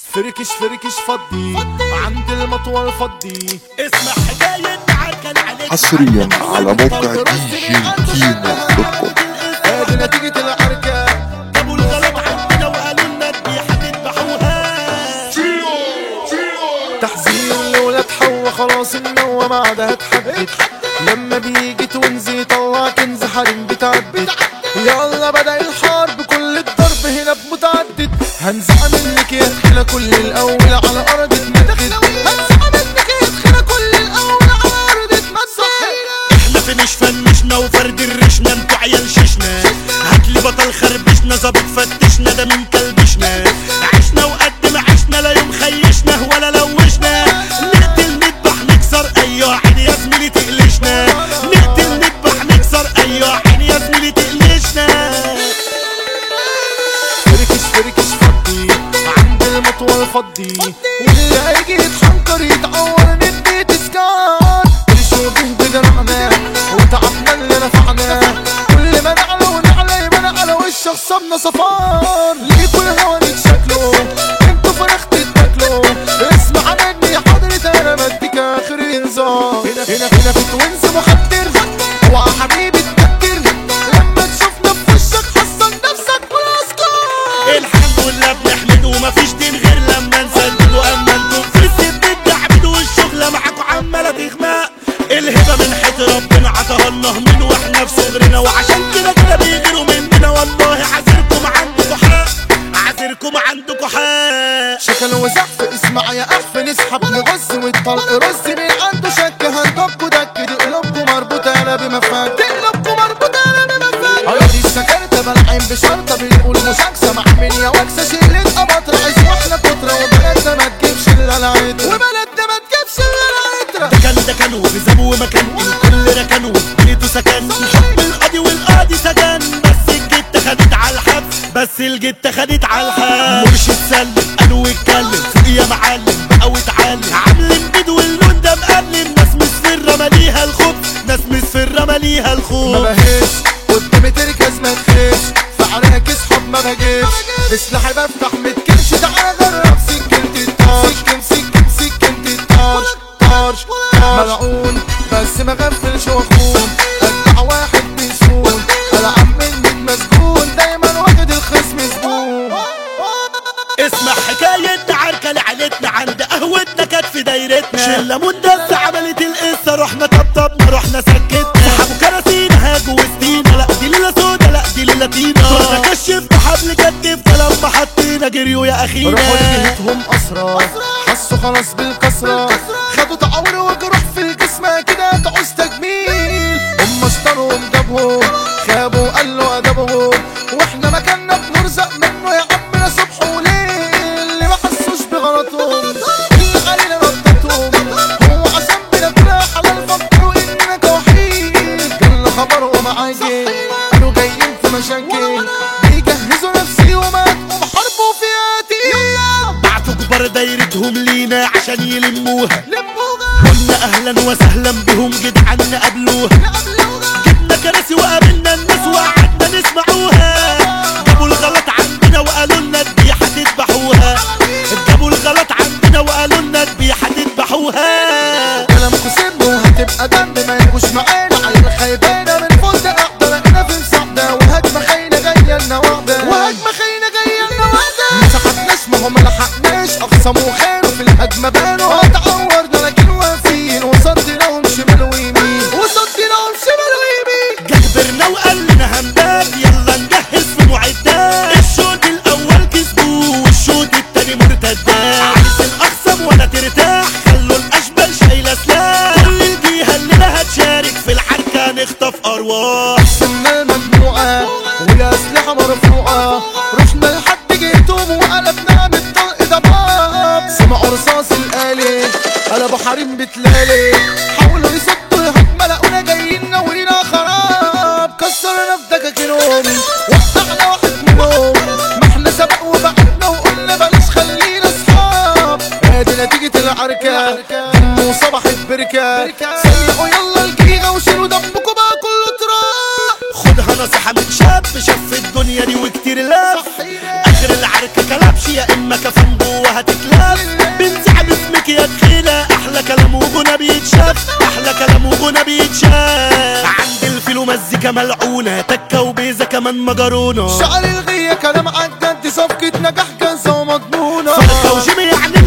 فركش فركش فضي عند المطول فضي اسمع حكاية عركن عليك حصريا على موقع دي جي كيمو دوت كوم ادي نتيجة العركة جابوا الغلط عندنا وقالوا لنا الدي هتذبحوها تحذير لولا تحوى خلاص النوى ما عادها تحدد لما بيجي توينز يطلع كنز حريم بتعدد يلا بدأ الحرب كل الضرب هنا بمتعدد هنزع منك يا تخيلة كل الأول على أرض اتمدد هنزع منك يا تخيلة كل الأول على أرض اتمدد احنا في مش فنشنا وفرد الرشنا انتوا عيال ششنا هاتلي بطل خربشنا ظابط فتشنا ده من كلبشنا عشنا وقد ما عشنا لا يوم خيشنا ولا لوشنا نقتل نذبح نكسر ايوه عيني يا زميلي تقلشنا نقتل نذبح نكسر ايوه عيني يا زميلي تقلشنا فركش فركش فضي عند المطول فضي واللي هيجي يتحنكر يتعور ندي تسكار الشوبه بدرعنا وتعبنا اللي نفعنا كل ما نعلى ونعلى يبقى نعلى والشخص صبنا صفار ليكوا الهوا نتشكلوا انتوا فرخ تتاكلوا اسمع مني يا حضرة انا بديك اخر انذار هنا هنا هنا في توينز مخدر اوعى حبيبي تفكر لما تشوفنا في وشك حصل نفسك بالاسكار الحمد لله بنحمد ومفيش دين غير لما نسدد واما انتم في السد التعبيد والشغله معاكوا عماله تغماء الهبه من حيث ربنا عطاها لنا من واحنا في صغرنا وعشان كده كده بيغيروا مننا والله عذركم عندكوا حق عذركم عندكوا حق شكل وزحف اسمع يا اخ نسحب نغز والطلق رز مين عنده شك هنطبكوا دك دي قلوبكوا مربوطة انا بمفاك دي قلوبكوا مربوطة انا بمفاك اراضي السكرتة بلعين بشرطة بنقول مشاكسة مع مين يا وكسة شلة قبطرة عايز واحنا كترة وبلدنا ما تجيبش الا العطرة وبلدنا ما تجيبش الا العطرة ده كان ده كان وغزاب ومكان الكل ركن وبيته سكن حب القاضي والقاضي سكن بس الجت خدت على الحبس بس الجت خدت على الحبس مرشد سلم قالوا اتكلم فوق يا معلم بقى واتعلم عاملين بيد واللون ده مقلم ناس مسفرة ماليها الخبز ناس مسفرة ماليها ما الخبز بهش قدامي تركز ما تخش في عريك اسحب ما بجيبش بسلاحي بفتح متكلش تعالى جرب سكنت الطرش سكن سكن سكنت الطرش طرش ملعون بس ما غفلش واخون ادع واحد بيسون العب منك مسجون دايما واخد الخصم زبون اسمع حكايتنا عركة لعيلتنا عند قهوتنا كانت في دايرتنا شلة مندسة عملت القصة رحنا طبطبنا رحنا سكتنا سحبوا كراسينا هاجوا وسطينا لا دي ليلة سودا لا دي ليلة طينة صرنا كشفنا حبل كتف فلما حطينا جريوا يا راحوا اخينا لجهتهم أسرى حسوا خلاص بالكسرة خدوا تعور وجروح في الجسم كده تعوز تجميل هم اشتروا جابهم خابوا وقالوا أدبهم واحنا مكاننا بنرزق منه يا عمنا صبح وليل اللي ما حسوش بغلطهم اللي علينا نطتهم هو عشان بناكلها حلال فكروا اننا كوحيد كل خبرهم عاجل قالوا جايين في مشاكل بيجهزوا نفسي وماتوا بحربوا فيها تقيل بعتوا كبار دايرتهم لينا عشان يلموها لموها قلنا اهلا وسهلا بهم جدعان نقابلوها نقبلوها جبنا كراسي وقابلنا الناس وقعدنا نسمعوها جابوا الغلط عندنا وقالوا لنا دي هتذبحوها جابوا الغلط عندنا وقالوا لنا دي هتذبحوها كلامكوا سم وهتبقى دم ما يبقوش معانا عيال خيبانة من فوق قاعدة لقينا في مساعدة وهجمة خاينة جاية لنا واحدة وهجمة خاينة جاية لنا واحدة ما سحبناش ما هم لحقناش أقسموا وخانوا في الهجمة بانوا اتعورنا لكن واقفين وصدناهم شمال ويمين وصدناهم شمال ويمين جهبرنا وقال لنا همدان يلا نجهز في معدات الشوط الاول كسبوه والشوط التاني مرتدات عايز الاقسم ولا ترتاح خلوا الاشبال شايله سلاح كل الجهه اللي هتشارك في الحركه نخطف ارواح قسمنا المجموعة والأسلحة مرفوعة رحنا لحد جيتهم وقلبنا بالطلق ضباب سمعوا رصاص الآلي قلبوا حريم بتلالي حاولوا يصدوا الهجمة لقونا جايين ناوينا خراب كسرنا في دكاكينهم وقعنا واحد منهم ما احنا سبق وبعدنا وقلنا بلاش خلينا اصحاب ادي نتيجة العركة دم وصبحت بركة سيقوا يلا الجيغة وشيلوا دمكم بقى كله تراب خدها نصيحه من شاب شاف الدنيا دي وكتير لاف اخر العركه كلبش يا اما كفن جوه هتتلف سكة ملعونة تكة وبيزة كمان مجرونة شعر الغية كلام عالجد صفقة نجاح جاهزة ومضمونة فرقة وجيمي يعني